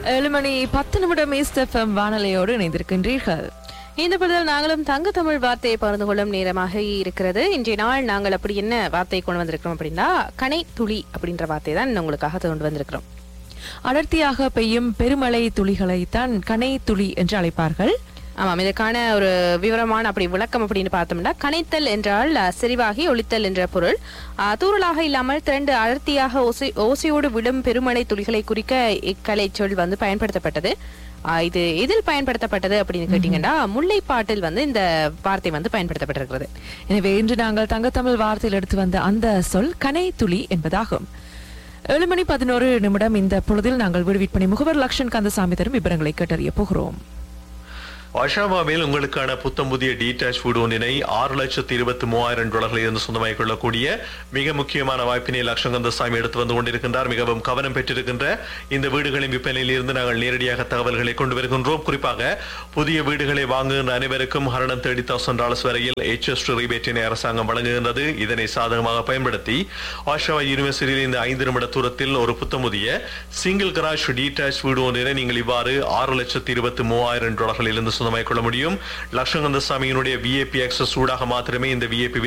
ஏழு மணி பத்து நிமிடம் ஈஸ்ட் எஃப்எம் வானொலியோடு இணைந்திருக்கின்றீர்கள் இந்த பதில் நாங்களும் தங்க தமிழ் வார்த்தையை பகிர்ந்து கொள்ளும் நேரமாக இருக்கிறது இன்றைய நாள் நாங்கள் அப்படி என்ன வார்த்தை கொண்டு வந்திருக்கிறோம் அப்படின்னா கனை துளி அப்படின்ற வார்த்தை தான் உங்களுக்காக கொண்டு வந்திருக்கிறோம் அடர்த்தியாக பெய்யும் பெருமழை துளிகளைத்தான் கனை துளி என்று அழைப்பார்கள் ஆமாம் இதற்கான ஒரு விவரமான அப்படி விளக்கம் அப்படின்னு பார்த்தோம்னா கனைத்தல் என்றால் அஹ், செறிவாகி ஒளித்தல் என்ற பொருள் அஹ், தூறலாக இல்லாமல் திரண்டு அடர்த்தியாக ஓசை ஓசையோடு விடும் பெருமழை துளிகளை குறிக்க இக்கலை சொல் வந்து பயன்படுத்தப்பட்டது அஹ், இது எதில் பயன்படுத்தப்பட்டது அப்படின்னு கேட்டீங்கன்னா முல்லைப்பாட்டில் வந்து இந்த வார்த்தை வந்து பயன்படுத்தப்பட்டிருக்கிறது எனவே இன்று நாங்கள் தங்கத்தமிழ் வார்த்தையில் எடுத்து வந்த அந்த சொல் கனை துளி என்பதாகும் ஏழு மணி பதினோரு நிமிடம் இந்த பொழுதில் நாங்கள் வீடு விற்பனை முகவர் லக்ஷன் கந்தசாமி தரும் விவரங்களை கேட்டறிய போகிறோம் வஷாவாவில் உங்களுக்கான புத்தம் புதிய டீடாச் ஃபுட் ஒன்றினை ஆறு லட்சத்தி இருபத்தி மூவாயிரம் டாலர்களில் இருந்து சொந்தமாய் கொள்ளக்கூடிய மிக முக்கியமான வாய்ப்பினை லட்சங்கந்தசாமி எடுத்து வந்து கொண்டிருக்கின்றார் மிகவும் கவனம் பெற்றிருக்கின்ற இந்த வீடுகளின் விற்பனையில் இருந்து நாங்கள் நேரடியாக தகவல்களை கொண்டு வருகின்றோம் குறிப்பாக புதிய வீடுகளை வாங்குகின்ற அனைவருக்கும் ஹரணம் தேர்ட்டி தௌசண்ட் டாலர்ஸ் வரையில் ஹெச்எஸ் ரிபேட்டினை அரசாங்கம் வழங்குகின்றது இதனை சாதகமாக பயன்படுத்தி ஆஷாவா யூனிவர்சிட்டியில் இந்த ஐந்து நிமிட தூரத்தில் ஒரு புத்தம் புதிய சிங்கிள் கராஜ் டீடாச் வீடு ஒன்றினை நீங்கள் இவ்வாறு ஆறு லட்சத்தி இருபத்தி மூவாயிரம் டாலர்களில் இருந்து சொந்தமாய் கொள்ள முடியும் லட்சங்கந்த சாமியினுடைய விஏபி ஆக்சஸ் ஊடாக மாத்திரமே இந்த விஏபி